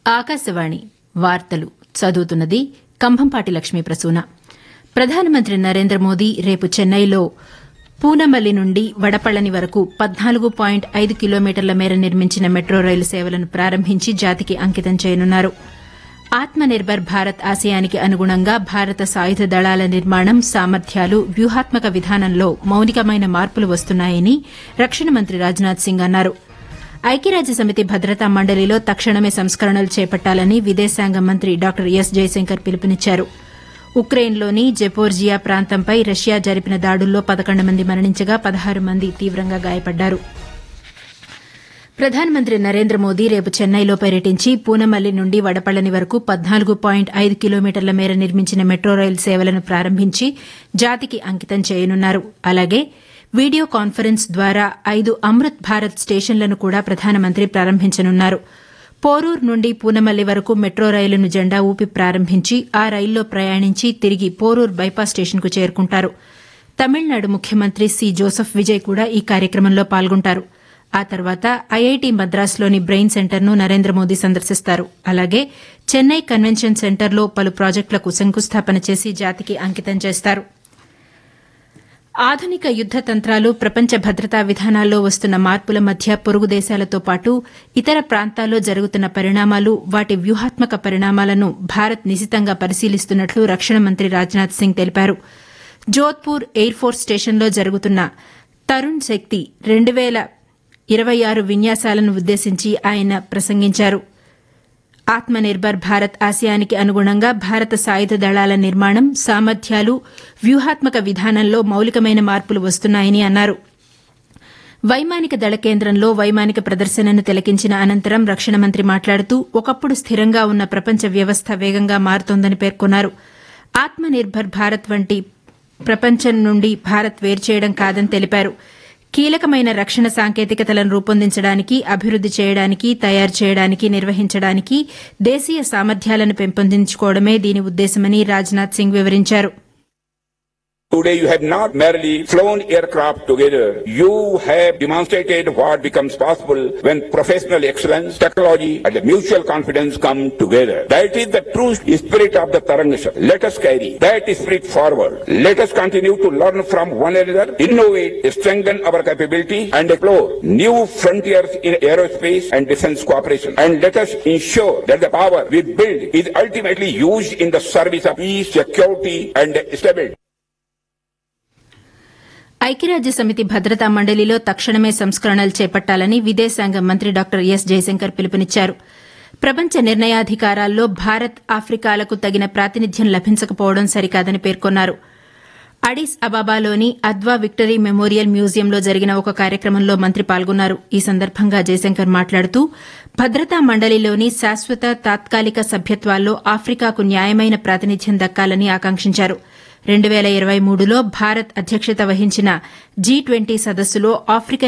ఆకాశవాణి వార్తలు చదువుతున్నది కంభంపాటి లక్ష్మీ ప్రసూన ప్రధానమంత్రి నరేంద్ర మోదీ రేపు చెన్నైలో పూనమల్లి నుండి వడపళని వరకు పద్నాలుగు పాయింట్ ఐదు కిలోమీటర్ల మేర నిర్మించిన మెట్రో రైలు సేవలను ప్రారంభించి జాతికి అంకితం చేయనున్నారు ఆత్మ నిర్భర్ భారత్ ఆశయానికి అనుగుణంగా భారత సాయుధ దళాల నిర్మాణం సామర్థ్యాలు వ్యూహాత్మక విధానంలో మౌలికమైన మార్పులు వస్తున్నాయని రక్షణ మంత్రి రాజ్నాథ్ సింగ్ అన్నారు ఐక్యరాజ్య సమితి భద్రతా మండలిలో తక్షణమే సంస్కరణలు చేపట్టాలని విదేశాంగ మంత్రి డాక్టర్ ఎస్ జయశంకర్ పిలుపునిచ్చారు ఉక్రెయిన్లోని జెపోర్జియా ప్రాంతంపై రష్యా జరిపిన దాడుల్లో పదకొండు మంది మరణించగా పదహారు మంది తీవ్రంగా గాయపడ్డారు ప్రధానమంత్రి నరేంద్ర మోదీ రేపు చెన్నైలో పర్యటించి పూనమల్లి నుండి వడపళని వరకు పద్నాలుగు పాయింట్ ఐదు కిలోమీటర్ల మేర నిర్మించిన మెట్రో రైలు సేవలను ప్రారంభించి జాతికి అంకితం చేయనున్నారు అలాగే వీడియో కాన్ఫరెన్స్ ద్వారా ఐదు అమృత్ భారత్ స్టేషన్లను కూడా ప్రధానమంత్రి ప్రారంభించనున్నారు పోరూర్ నుండి పూనమల్లి వరకు మెట్రో రైలును జెండా ఊపి ప్రారంభించి ఆ రైల్లో ప్రయాణించి తిరిగి పోరూర్ బైపాస్ స్టేషన్కు చేరుకుంటారు తమిళనాడు ముఖ్యమంత్రి సి జోసెఫ్ విజయ్ కూడా ఈ కార్యక్రమంలో పాల్గొంటారు ఆ తర్వాత ఐఐటి మద్రాసులోని బ్రెయిన్ సెంటర్ను నరేంద్ర మోదీ సందర్శిస్తారు అలాగే చెన్నై కన్వెన్షన్ సెంటర్లో పలు ప్రాజెక్టులకు శంకుస్థాపన చేసి జాతికి అంకితం చేస్తారు ఆధునిక యుద్ద తంత్రాలు ప్రపంచ భద్రతా విధానాల్లో వస్తున్న మార్పుల మధ్య పొరుగు దేశాలతో పాటు ఇతర ప్రాంతాల్లో జరుగుతున్న పరిణామాలు వాటి వ్యూహాత్మక పరిణామాలను భారత్ నిశితంగా పరిశీలిస్తున్నట్లు రక్షణ మంత్రి రాజ్నాథ్ సింగ్ తెలిపారు జోధ్పూర్ ఎయిర్ ఫోర్స్ స్టేషన్లో జరుగుతున్న తరుణ్ శక్తి రెండు వేల ఇరవై ఆరు విన్యాసాలను ఉద్దేశించి ఆయన ప్రసంగించారు ఆత్మ నిర్భర్ భారత్ ఆశయానికి అనుగుణంగా భారత సాయుధ దళాల నిర్మాణం సామర్థ్యాలు వ్యూహాత్మక విధానంలో మౌలికమైన మార్పులు వస్తున్నాయని అన్నారు వైమానిక దళ కేంద్రంలో వైమానిక ప్రదర్శనను తిలకించిన అనంతరం రక్షణ మంత్రి మాట్లాడుతూ ఒకప్పుడు స్థిరంగా ఉన్న ప్రపంచ వ్యవస్థ వేగంగా మారుతోందని పేర్కొన్నారు ఆత్మ నిర్భర్ భారత్ వంటి ప్రపంచం నుండి భారత్ వేరుచేయడం కాదని తెలిపారు కీలకమైన రక్షణ సాంకేతికతలను రూపొందించడానికి అభివృద్ది చేయడానికి తయారు చేయడానికి నిర్వహించడానికి దేశీయ సామర్థ్యాలను పెంపొందించుకోవడమే దీని ఉద్దేశమని రాజ్నాథ్ సింగ్ వివరించారు Today you have not merely flown aircraft together. You have demonstrated what becomes possible when professional excellence, technology and mutual confidence come together. That is the true spirit of the Tarangasha. Let us carry that spirit forward. Let us continue to learn from one another, innovate, strengthen our capability and explore new frontiers in aerospace and defense cooperation. And let us ensure that the power we build is ultimately used in the service of peace, security and stability. ఐక్యరాజ్య సమితి భద్రతా మండలిలో తక్షణమే సంస్కరణలు చేపట్టాలని విదేశాంగ మంత్రి doctor yes Jayashankar పిలుపునిచ్చారు ప్రపంచ నిర్ణయాధికారాల్లో భారత్ ఆఫ్రికాలకు తగిన ప్రాతినిధ్యం లభించకపోవడం సరికాదని పేర్కొన్నారు అడిస్ అబాబాలోని అద్వా విక్టరీ మెమోరియల్ మ్యూజియంలో జరిగిన ఒక కార్యక్రమంలో మంత్రి పాల్గొన్నారు ఈ సందర్భంగా జయశంకర్ మాట్లాడుతూ భద్రతా మండలిలోని శాశ్వత తాత్కాలిక సభ్యత్వాల్లో ఆఫ్రికాకు న్యాయమైన ప్రాతినిధ్యం దక్కాలని ఆకాంక్షించారు రెండు పేల ఇరవై మూడులో భారత్ అధ్యక్షత వహించిన జీ ట్వంటీ సదస్సులో ఆఫ్రికన్